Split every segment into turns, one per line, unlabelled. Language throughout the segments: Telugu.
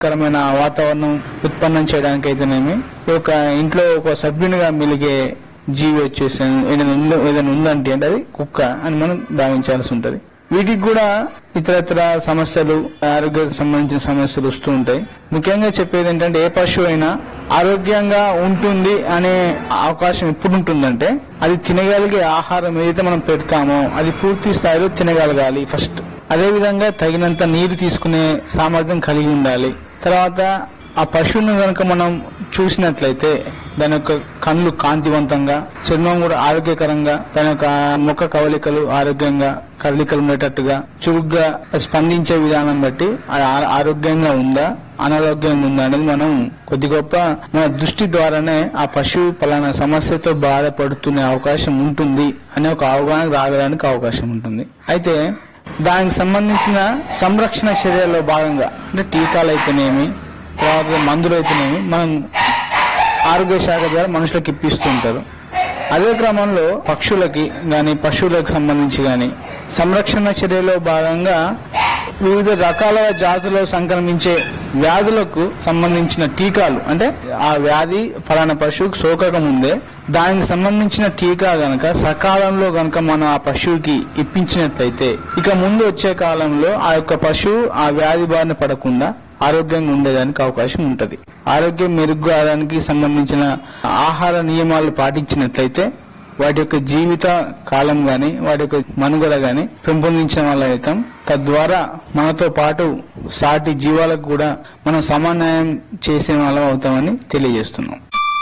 కరమైన వాతావరణం ఉత్పన్నం చేయడానికి అయితేనేమి ఒక ఇంట్లో ఒక సభ్యునిగా మిలిగే జీవి వచ్చేసి ఏదైనా ఉందో ఏదైనా ఉందంటే అంటే అది కుక్క అని మనం భావించాల్సి ఉంటది వీటికి కూడా ఇతరత్ర సమస్యలు ఆరోగ్యానికి సంబంధించిన సమస్యలు వస్తూ ఉంటాయి ముఖ్యంగా చెప్పేది ఏంటంటే ఏ పశువు అయినా ఆరోగ్యంగా ఉంటుంది అనే అవకాశం ఎప్పుడు ఉంటుందంటే అది తినగలిగే ఆహారం ఏదైతే మనం పెడతామో అది పూర్తి స్థాయిలో తినగలగాలి ఫస్ట్ అదే విధంగా తగినంత నీరు తీసుకునే సామర్థ్యం కలిగి ఉండాలి తర్వాత ఆ పశువును కనుక మనం చూసినట్లయితే దాని యొక్క కళ్ళు కాంతివంతంగా చర్మం కూడా ఆరోగ్యకరంగా దాని యొక్క ముఖ కవలికలు ఆరోగ్యంగా కదలికలు ఉండేటట్టుగా చురుగ్గా స్పందించే విధానం బట్టి అది ఆ- ఆరోగ్యంగా ఉందా అనారోగ్యంగా ఉందా అనేది మనం కొద్ది గొప్ప మన దృష్టి ద్వారానే ఆ పశువు పలానా సమస్యతో బాధపడుతునే అవకాశం ఉంటుంది అనే ఒక అవగాహన రావడానికి అవకాశం ఉంటుంది అయితే దానికి సంబంధించిన సంరక్షణ చర్యల్లో భాగంగా అంటే టీకాలు అయితేనేమి తర్వాత మందులు అయితేనేమి మనం ఆరోగ్య శాఖ ద్వారా మనుషులకు ఇప్పిస్తూ ఉంటారు అదే క్రమంలో పక్షులకి గాని పశువులకు సంబంధించి గాని సంరక్షణ చర్యలో భాగంగా వివిధ రకాల జాతుల్లో సంక్రమించే వ్యాధులకు సంబంధించిన టీకాలు అంటే ఆ వ్యాధి ఫలానా పశువుకు సోకక ముందే దానికి సంబంధించిన టీకా గనక సకాలంలో గనక మనం ఆ పశువుకి ఇప్పించినట్లయితే ఇక ముందు వచ్చే కాలంలో ఆ యొక్క పశువు ఆ వ్యాధి బారిన పడకుండా ఆరోగ్యంగా ఉండేదానికి అవకాశం ఉంటది ఆరోగ్యం మెరుగ్గాడానికి సంబంధించిన ఆహార నియమాలు పాటించినట్లయితే వాటి యొక్క జీవిత కాలం గాని వాటి యొక్క మనుగడ గాని పెంపొందించిన వాళ్ళ అవుతాం తద్వారా మనతో పాటు సాటి జీవాలకు కూడా మనం సమన్వయం చేసిన వాళ్ళం అవుతామని తెలియజేస్తున్నాం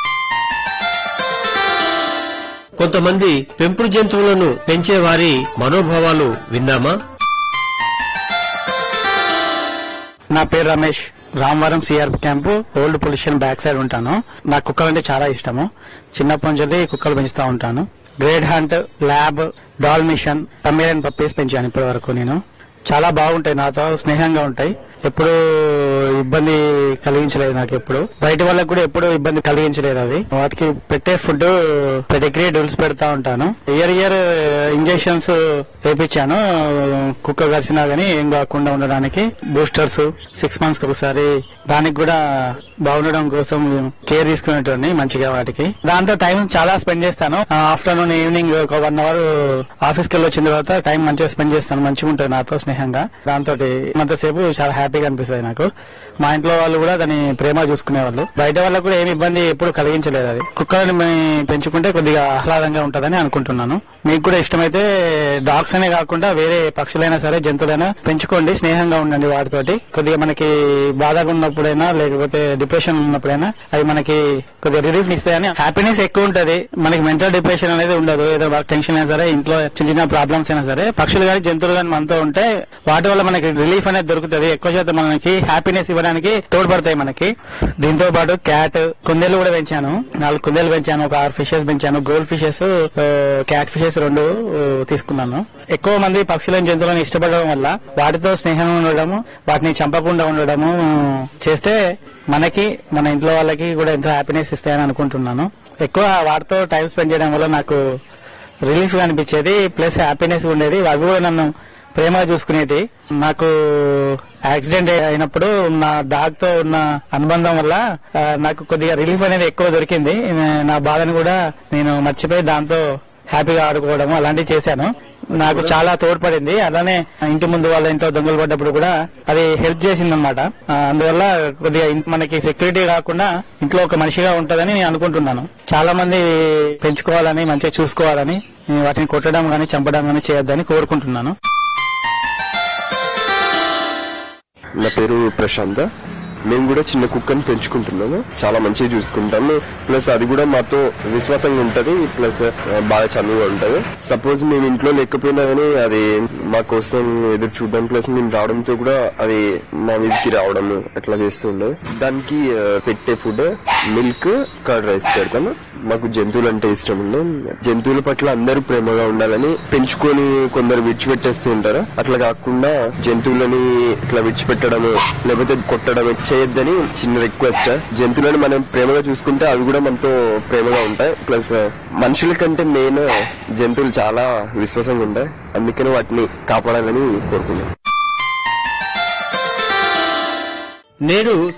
కొంతమంది పెంపుడు జంతువులను పెంచే వారి మనోభావాలు విందామా
నా పేరు Ramesh Ramavaram CR camp old pollution back side ఉంటాను నాకు కుక్కలు అంటే చాలా ఇష్టము చిన్నప్పటి నుంచి కుక్కలు పెంచుతా ఉంటాను great hound lab dalmatian pomeranian puppies పెంచాను ఇప్పటి వరకు నేను చాలా బాగుంటాయి నాతో స్నేహంగా ఉంటాయి ఎప్పుడు ఇబ్బంది కలిగించలేదు నాకు ఎప్పుడు బయట వాళ్ళకి కూడా ఎప్పుడు ఇబ్బంది కలిగించలేదు అవి వాటికి పెట్టే ఫుడ్ పెడిగ్రీ డూల్స్ పెడతా ఉంటాను ఇయర్ ఇయర్ ఇంజెక్షన్స్ వేపించాను కుక్క కలిసినా గానీ ఏం కాకుండా ఉండడానికి బూస్టర్స్ సిక్స్ మంత్స్ ఒకసారి దానికి కూడా బాగుండడం కోసం కేర్ తీసుకునేటోని మంచిగా వాటికి దాంతో టైం చాలా స్పెండ్ చేస్తాను ఆఫ్టర్నూన్ ఈవినింగ్ ఒక వన్ అవర్ ఆఫీస్కి వెళ్ళి వచ్చిన తర్వాత టైం మంచిగా స్పెండ్ చేస్తాను మంచిగా ఉంటుంది నాతో స్నేహంగా దాంతో అంతసేపు చాలా హ్యాపీగా అనిపిస్తుంది నాకు మా ఇంట్లో వాళ్ళు కూడా దాన్ని ప్రేమ చూసుకునే వాళ్ళు బయట వాళ్ళకు కూడా ఏమి ఇబ్బంది ఎప్పుడు కలిగించలేదు అది కుక్కలను మే- పెంచుకుంటే కొద్దిగా ఆహ్లాదంగా ఉంటుందని అనుకుంటున్నాను మీకు కూడా ఇష్టమైతే డాగ్స్ అనే కాకుండా వేరే పక్షులైనా సరే జంతువులైనా పెంచుకోండి స్నేహంగా ఉండండి వాటితోటి కొద్దిగా మనకి బాధగా ఉన్నప్పుడైనా లేకపోతే డిప్రెషన్ ఉన్నప్పుడైనా అవి మనకి కొద్దిగా రిలీఫ్ ఇస్తాయని హ్యాపీనెస్ ఎక్కువ ఉంటది మనకి మెంటల్ డిప్రెషన్ అనేది ఉండదు ఏదో టెన్షన్ అయినా సరే ఇంట్లో చిన్న చిన్న ప్రాబ్లమ్స్ అయినా సరే పక్షులు కానీ జంతువులు కానీ మనతో ఉంటే వాటి వల్ల మనకి రిలీఫ్ అనేది దొరుకుతుంది ఎక్కువ శాతం మనకి హ్యాపీనెస్ ఇవ్వడానికి తోడ్పడతాయి మనకి దీంతో పాటు క్యాట్ కుందేలు కూడా పెంచాను నాలుగు కుందేలు పెంచాను ఒక ఆరు ఫిషెస్ పెంచాను గోల్డ్ ఫిషెస్ క్యాట్ ఫిషెస్ రెండు ఆ, తీసుకున్నాను ఎక్కువ మంది పక్షులను జంతువులను ఇష్టపడడం వల్ల వాటితో స్నేహంగా ఉండడము వాటిని చంపకుండా ఉండడము చేస్తే మనకి మన ఇంట్లో వాళ్ళకి కూడా ఎంతో హ్యాపీనెస్ ఇస్తాయని అనుకుంటున్నాను ఎక్కువ వాటితో టైం స్పెండ్ చేయడం వల్ల నాకు రిలీఫ్ గా అనిపించేది ప్లస్ హ్యాపీనెస్ ఉండేది అవి కూడా నన్ను ప్రేమగా చూసుకునేటి నాకు యాక్సిడెంట్ అయినప్పుడు నా డాగ్ తో ఉన్న అనుబంధం వల్ల ఆ, నాకు కొద్దిగా రిలీఫ్ అనేది ఎక్కువ దొరికింది నే- నా బాధను కూడా నేను మర్చిపోయి దాంతో హ్యాపీగా ఆడుకోవడం అలాంటివి చేశాను నాకు చాలా తోడ్పడింది అలానే ఇంటి ముందు వాళ్ళ ఇంట్లో దొంగలు పడ్డప్పుడు కూడా అది హెల్ప్ చేసింది అనమాట అందువల్ల కొద్దిగా ఇన్- మనకి సెక్యూరిటీ కాకుండా ఇంట్లో ఒక మనిషిగా ఉంటదని నేను అనుకుంటున్నాను చాలా మంది పెంచుకోవాలని మంచిగా చూసుకోవాలని వాటిని కొట్టడం గానీ చంపడం గానీ చేయొద్దని కోరుకుంటున్నాను
నా పేరు ప్రశాంత మేము కూడా చిన్న కుక్కని పెంచుకుంటున్నాము చాలా మంచిగా చూసుకుంటాము ప్లస్ అది కూడా మాతో విశ్వాసంగా ఉంటది ప్లస్ ఆ, బాగా చనువుగా ఉంటది సపోజ్ మేము ఇంట్లో లేకపోయినా కానీ అది మా కోసం ఎదురు చూడడం ప్లస్ మేము రావడంతో కూడా అది మా వీధికి రావడం అట్లా చేస్తుండే దానికి ఆ, పెట్టే ఫుడ్ మిల్క్ కర్డ్ రైస్ పెడతాము మాకు జంతువులు అంటే ఇష్టం ఉండే జంతువుల పట్ల అందరూ ప్రేమగా ఉండాలని పెంచుకొని కొందరు విడిచిపెట్టేస్తూ ఉంటారు అట్లా కాకుండా జంతువులని ఇట్లా విడిచిపెట్టడము లేకపోతే కొట్టడం చేయొద్దని చిన్న రిక్వెస్ట్ జంతువులను మనం ప్రేమగా చూసుకుంటే అవి కూడా మనతో ప్రేమగా ఉంటాయి ప్లస్ మనుషుల కంటే మెయిన్ జంతువులు చాలా విశ్వాసంగా ఉంటాయి అందుకని వాటిని కాపాడాలని కోరుకున్నాను
నేడు